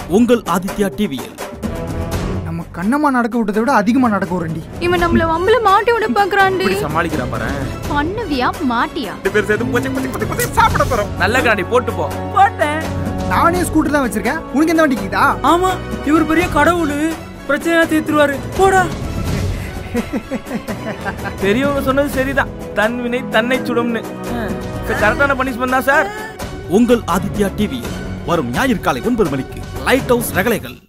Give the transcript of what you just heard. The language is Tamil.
உங்கள் ஆதித்யா டிவியில் நம்ம கண்ணம்மா நடக்க விட்டதை விட அதிகமா நடக்க விடுறேன்டி இவன் நம்மள வம்பல மாட்டி விட பாக்குறான்டி இப்படி சமாளிக்கிறான் பாரு பண்ணுவியா மாட்டியா ரெண்டு பேர் சேர்த்து பூச்சி பூச்சி பூச்சி பூச்சி சாப்பிட போறோம் நல்ல கண்ணாடி போட்டு போ போட்டேன் நானே ஸ்கூட்டர் தான் வச்சிருக்கேன் உனக்கு எந்த வண்டிக்குதா ஆமா இவர் பெரிய கடவுள் பிரச்சனை தீர்த்துருவாரு போடா பெரியவங்க சொன்னது சரிதான் தன் வினை தன்னை சுடும்னு கரெக்டான பனிஷ்மெண்ட் தான் சார் உங்கள் ஆதித்யா டிவியில் வரும் ஞாயிறு காலை ஒன்பது மணிக்கு லைட் ஹவுஸ் ரகலைகள்